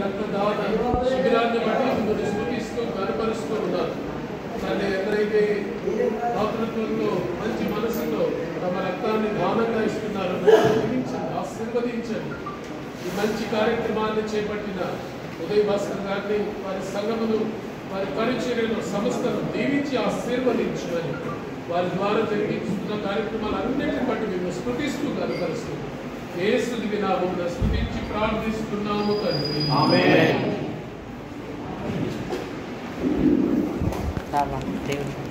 రక్తదాన శిబిరాన్ని బట్టి మిమ్మల్ని స్థుతిస్తూ కనపరుస్తూ ఉన్నారు దాన్ని ఎవరైతే మాతృత్వంతో మంచి మనసుతో తమ రక్తాన్ని దానంగా ఇస్తున్నారో దీవించండి ఆశీర్వదించండి ఈ మంచి కార్యక్రమాన్ని చేపట్టిన ఉదయ్ భాస్కర్ గారిని వారి సంఘమును వారి పరిచర్యను సంస్థను దీవించి ఆశీర్వదించమని వారి ద్వారా జరిగిస్తున్న కార్యక్రమాలన్నింటిని బట్టి మేము స్మృతిస్తూ కనపరుస్తూ ఏసు దిగినాము స్థుతించి ప్రార్థిస్తున్నాము తండ్రి చాలా దేవుడు